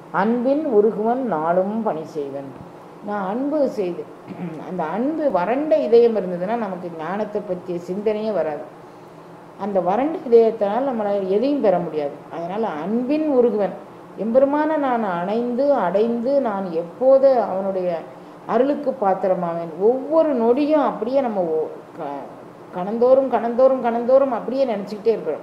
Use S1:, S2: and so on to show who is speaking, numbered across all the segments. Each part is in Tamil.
S1: அன்பின் உருகுவன் நாளும் பணி செய்வன் நான் அன்பு செய்து அந்த அன்பு வறண்ட இதயம் இருந்ததுன்னா நமக்கு ஞானத்தை பற்றிய சிந்தனையே வராது அந்த வறண்ட இதயத்தினால் நம்மளால் எதையும் பெற முடியாது அதனால் அன்பின் உருகுவன் எம்பெருமான நான் அணைந்து அடைந்து நான் எப்போது அவனுடைய அருளுக்கு பாத்திரமாவேன் ஒவ்வொரு நொடியும் அப்படியே நம்ம ஒ- க- கணந்தோறும் கணந்தோறும் கணந்தோறும் அப்படியே நினச்சிக்கிட்டே இருக்கிறோம்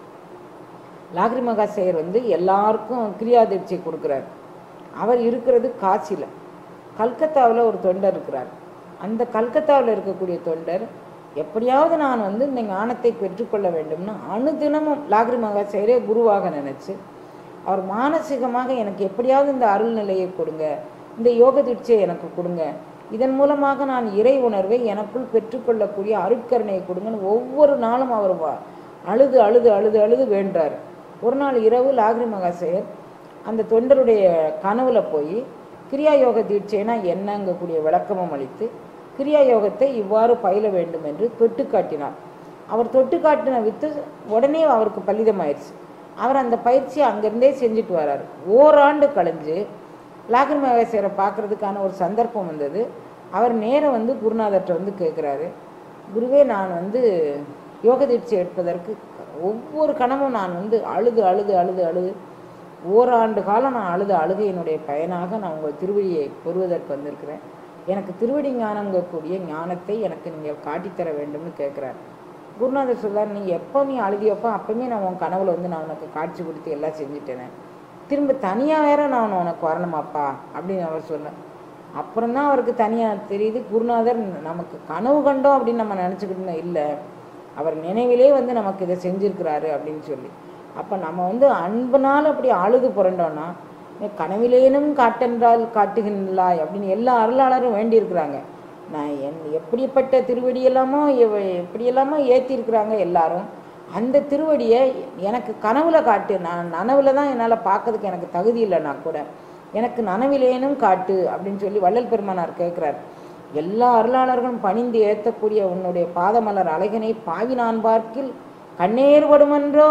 S1: லாகிரி மகாசேயர் வந்து எல்லாருக்கும் கிரியாதிர்ச்சி கொடுக்குறார் அவர் இருக்கிறது காசியில் கல்கத்தாவில் ஒரு தொண்டர் இருக்கிறார் அந்த கல்கத்தாவில் இருக்கக்கூடிய தொண்டர் எப்படியாவது நான் வந்து இந்த ஞானத்தை பெற்றுக்கொள்ள வேண்டும்னு அனுதினமும் லாகிரி மகாசேயரே குருவாக நினச்சி அவர் மானசீகமாக எனக்கு எப்படியாவது இந்த அருள் நிலையை கொடுங்க இந்த யோக தீட்சையை எனக்கு கொடுங்க இதன் மூலமாக நான் இறை உணர்வை எனக்குள் பெற்றுக்கொள்ளக்கூடிய அருட்கருணையை கொடுங்கன்னு ஒவ்வொரு நாளும் அவர் வா- அழுது அழுது அழுது அழுது வேண்டார் ஒரு நாள் இரவு லாகிரி மகாசேயர் அந்த தொண்டருடைய கனவுல போய் கிரியா யோக தீட்சைனா என்னங்கக்கூடிய விளக்கமும் அளித்து கிரியா யோகத்தை இவ்வாறு பயில வேண்டும் என்று தொட்டு காட்டினார் அவர் தொட்டு காட்டின வித்து உடனே அவருக்கு பலிதமாயிருச்சு அவர் அந்த பயிற்சியை அங்கேருந்தே செஞ்சுட்டு வராரு ஓராண்டு கழிஞ்சு லாகிரி மகேஸ்வரை பார்க்கறதுக்கான ஒரு சந்தர்ப்பம் வந்தது அவர் நேரம் வந்து குருநாதர்கிட்ட வந்து கேட்குறாரு குருவே நான் வந்து யோக தீட்சை எடுப்பதற்கு ஒவ்வொரு கணமும் நான் வந்து அழுது அழுது அழுது அழுது ஓராண்டு காலம் நான் அழுத அழுகையினுடைய பயனாக நான் உங்கள் திருவடியை பெறுவதற்கு வந்திருக்கிறேன் எனக்கு திருவடி ஞானங்கக்கூடிய ஞானத்தை எனக்கு நீங்கள் காட்டித்தர வேண்டும்னு கேட்குறாரு குருநாதர் சொல்றார் நீ எப்போ நீ அழுதியப்போ அப்பவுமே நான் உன் கனவுல வந்து நான் உனக்கு காட்சி கொடுத்து எல்லாம் செஞ்சுட்டேனே திரும்ப தனியாக வேற நான் உனக்கு வரணுமாப்பா அப்படின்னு அவர் சொல்ல அப்புறம்தான் அவருக்கு தனியாக தெரியுது குருநாதர் நமக்கு கனவு கண்டோம் அப்படின்னு நம்ம நினச்சிக்கிட்டு இல்லை அவர் நினைவிலே வந்து நமக்கு இதை செஞ்சிருக்கிறாரு அப்படின்னு சொல்லி அப்போ நம்ம வந்து அன்புனால் அப்படி அழுது புரண்டோன்னா கனவிலேனும் காட்டென்றால் காட்டுகின்றாய் அப்படின்னு எல்லா அருளாளரும் வேண்டியிருக்கிறாங்க நான் என் எப்படிப்பட்ட திருவடியெல்லாமோ எவ- எப்படியெல்லாமோ ஏற்றிருக்கிறாங்க எல்லாரும் அந்த திருவடியை எனக்கு கனவுல காட்டு நான் நனவுல தான் என்னால் பார்க்கறதுக்கு எனக்கு தகுதி இல்லைன்னா கூட எனக்கு நனவிலேனும் காட்டு அப்படின்னு சொல்லி வள்ளல் பெருமானார் கேட்குறார் எல்லா அருளாளர்களும் பணிந்து ஏற்றக்கூடிய உன்னுடைய பாதமலர் அழகினை பாவி நான் பார்க்கில் கண்ணேறுபடுமென்றோ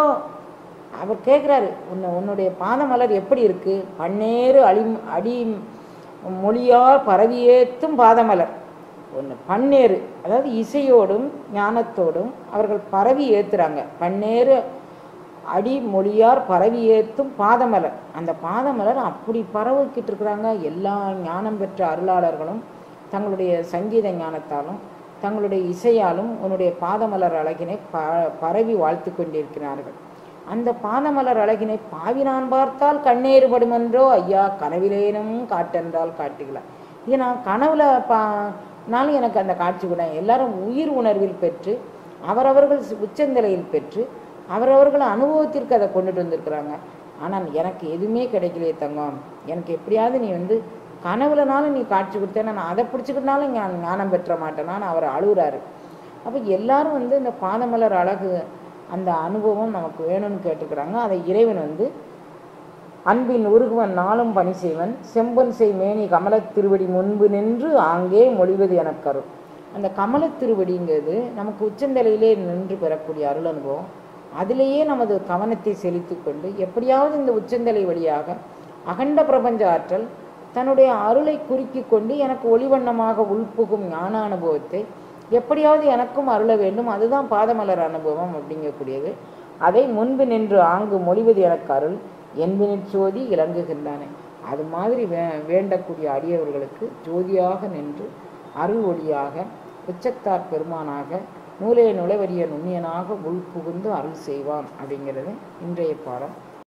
S1: அவர் கேட்குறாரு உன்னை உன்னுடைய பாதமலர் எப்படி இருக்கு பன்னேறு அழி அடி மொழியார் பரவியேத்தும் பாதமலர் ஒன்று பன்னேறு அதாவது இசையோடும் ஞானத்தோடும் அவர்கள் பரவி ஏத்துறாங்க பன்னேறு அடி மொழியார் பரவி ஏத்தும் பாதமலர் அந்த பாதமலர் அப்படி பரவிக்கிட்டு இருக்கிறாங்க எல்லா ஞானம் பெற்ற அருளாளர்களும் தங்களுடைய சங்கீத ஞானத்தாலும் தங்களுடைய இசையாலும் உன்னுடைய பாதமலர் அழகினை ப பரவி வாழ்த்து கொண்டிருக்கிறார்கள் அந்த பாதமலர் அழகினை பாவி நான் பார்த்தால் கண்ணேறுபடுமென்றோ ஐயா கனவிலேனும் காட்டென்றால் காட்டுகிறார் இது நான் கனவுல பா நாளும் எனக்கு அந்த காட்சி கூட எல்லாரும் உயிர் உணர்வில் பெற்று அவரவர்கள் உச்சந்தலையில் பெற்று அவரவர்கள் அனுபவத்திற்கு அதை கொண்டுட்டு வந்திருக்கிறாங்க ஆனால் எனக்கு எதுவுமே கிடைக்கலையே தங்கம் எனக்கு எப்படியாவது நீ வந்து கனவுலனாலும் நீ காட்சி கொடுத்தேன்னா நான் அதை பிடிச்சிக்கிட்டாலும் ஞான ஞானம் பெற்ற மாட்டேனான்னு அவர் அழுகுறாரு அப்போ எல்லாரும் வந்து இந்த பாதமலர் அழகு அந்த அனுபவம் நமக்கு வேணும்னு கேட்டுக்கிறாங்க அதை இறைவன் வந்து அன்பின் உருகுவன் நாளும் பணி செய்வன் செம்பன் செய் மேனி கமலத் திருவடி முன்பு நின்று ஆங்கே மொழிவது எனக்கருள் அந்த கமலத் திருவடிங்கிறது நமக்கு உச்சந்தலையிலே நின்று பெறக்கூடிய அருள் அனுபவம் அதிலேயே நமது கவனத்தை செலுத்தி கொண்டு எப்படியாவது இந்த உச்சந்தலை வழியாக அகண்ட பிரபஞ்ச ஆற்றல் தன்னுடைய அருளை குறுக்கி கொண்டு எனக்கு ஒளிவண்ணமாக உள்புகும் ஞான அனுபவத்தை எப்படியாவது எனக்கும் அருள வேண்டும் அதுதான் பாதமலர் அனுபவம் அப்படிங்கக்கூடியது அதை முன்பு நின்று ஆங்கு மொழிவது எனக்கு அருள் என்பனிற் சோதி இலங்குகின்றானே அது மாதிரி வே வேண்டக்கூடிய அடியவர்களுக்கு ஜோதியாக நின்று அருள் ஒளியாக உச்சத்தார் பெருமானாக நூலே நுழைவரிய நுண்ணியனாக உள்புகுந்து அருள் செய்வான் அப்படிங்கிறது இன்றைய பாடம்